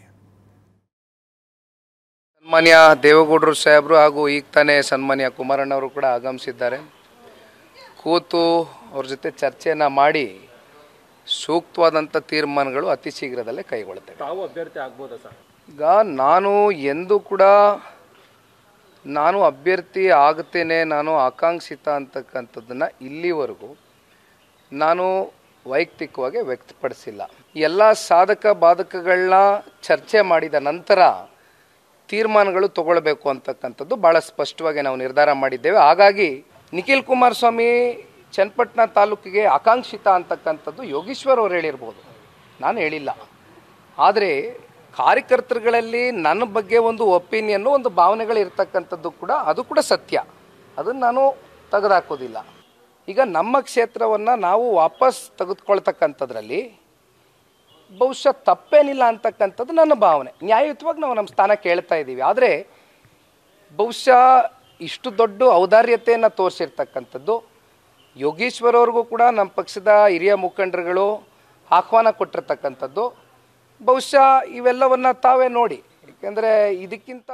ಸನ್ಮಾನ್ಯ ದೇವೇಗೌಡರು ಸಾಹೇಬರು ಹಾಗೂ ಈಗ ತಾನೇ ಸನ್ಮಾನ್ಯ ಕುಮಾರಣ್ಣವರು ಕೂಡ ಆಗಮಿಸಿದ್ದಾರೆ ಕೂತು ಅವ್ರ ಜೊತೆ ಚರ್ಚೆಯನ್ನು ಮಾಡಿ ಸೂಕ್ತವಾದಂಥ ತೀರ್ಮಾನಗಳು ಅತಿ ಶೀಘ್ರದಲ್ಲೇ ಕೈಗೊಳ್ತೇವೆ ತಾವು ಅಭ್ಯರ್ಥಿ ಆಗ್ಬೋದಾ ಸರ್ ಈಗ ನಾನು ಎಂದೂ ಕೂಡ ನಾನು ಅಭ್ಯರ್ಥಿ ಆಗುತ್ತೇನೆ ನಾನು ಆಕಾಂಕ್ಷಿತ ಅಂತಕ್ಕಂಥದ್ದನ್ನ ಇಲ್ಲಿವರೆಗೂ ನಾನು ವೈಯಕ್ತಿಕವಾಗಿ ವ್ಯಕ್ತಪಡಿಸಿಲ್ಲ ಎಲ್ಲ ಸಾಧಕ ಬಾಧಕಗಳನ್ನ ಚರ್ಚೆ ಮಾಡಿದ ನಂತರ ತೀರ್ಮಾನಗಳು ತಗೊಳ್ಬೇಕು ಅಂತಕ್ಕಂಥದ್ದು ಭಾಳ ಸ್ಪಷ್ಟವಾಗಿ ನಾವು ನಿರ್ಧಾರ ಮಾಡಿದ್ದೇವೆ ಹಾಗಾಗಿ ನಿಖಿಲ್ ಕುಮಾರಸ್ವಾಮಿ ಚನ್ನಪಟ್ಟಣ ತಾಲೂಕಿಗೆ ಆಕಾಂಕ್ಷಿತ ಅಂತಕ್ಕಂಥದ್ದು ಯೋಗೀಶ್ವರ್ ಅವರು ಹೇಳಿರ್ಬೋದು ನಾನು ಹೇಳಿಲ್ಲ ಆದರೆ ಕಾರ್ಯಕರ್ತರುಗಳಲ್ಲಿ ನನ್ನ ಬಗ್ಗೆ ಒಂದು ಒಪಿನಿಯನ್ನು ಒಂದು ಭಾವನೆಗಳು ಇರ್ತಕ್ಕಂಥದ್ದು ಕೂಡ ಅದು ಕೂಡ ಸತ್ಯ ಅದನ್ನು ನಾನು ತೆಗೆದುಹಾಕೋದಿಲ್ಲ ಈಗ ನಮ್ಮ ಕ್ಷೇತ್ರವನ್ನು ನಾವು ವಾಪಸ್ ತೆಗೆದುಕೊಳ್ತಕ್ಕಂಥದ್ರಲ್ಲಿ ಬಹುಶಃ ತಪ್ಪೇನಿಲ್ಲ ಅಂತಕ್ಕಂಥದ್ದು ನನ್ನ ಭಾವನೆ ನ್ಯಾಯಯುತವಾಗಿ ನಾವು ನಮ್ಮ ಸ್ಥಾನ ಕೇಳ್ತಾ ಇದ್ದೀವಿ ಆದರೆ ಬಹುಶಃ ಇಷ್ಟು ದೊಡ್ಡ ಔದಾರ್ಯತೆಯನ್ನು ತೋರಿಸಿರ್ತಕ್ಕಂಥದ್ದು ಯೋಗೇಶ್ವರ್ ಅವ್ರಿಗೂ ಕೂಡ ನಮ್ಮ ಪಕ್ಷದ ಹಿರಿಯ ಮುಖಂಡರುಗಳು ಆಹ್ವಾನ ಕೊಟ್ಟಿರ್ತಕ್ಕಂಥದ್ದು ಬಹುಶಃ ಇವೆಲ್ಲವನ್ನ ತಾವೇ ನೋಡಿ ಯಾಕೆಂದರೆ ಇದಕ್ಕಿಂತ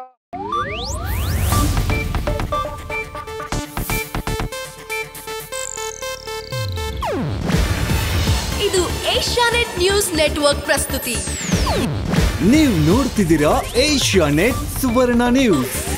ಇದು ಏಷ್ಯಾನೆಟ್ ನ್ಯೂಸ್ ನೆಟ್ವರ್ಕ್ ಪ್ರಸ್ತುತಿ ನೀವು ನೋಡ್ತಿದ್ದೀರಾ ಏಷ್ಯಾ ನೆಟ್ ಸುವರ್ಣ ನ್ಯೂಸ್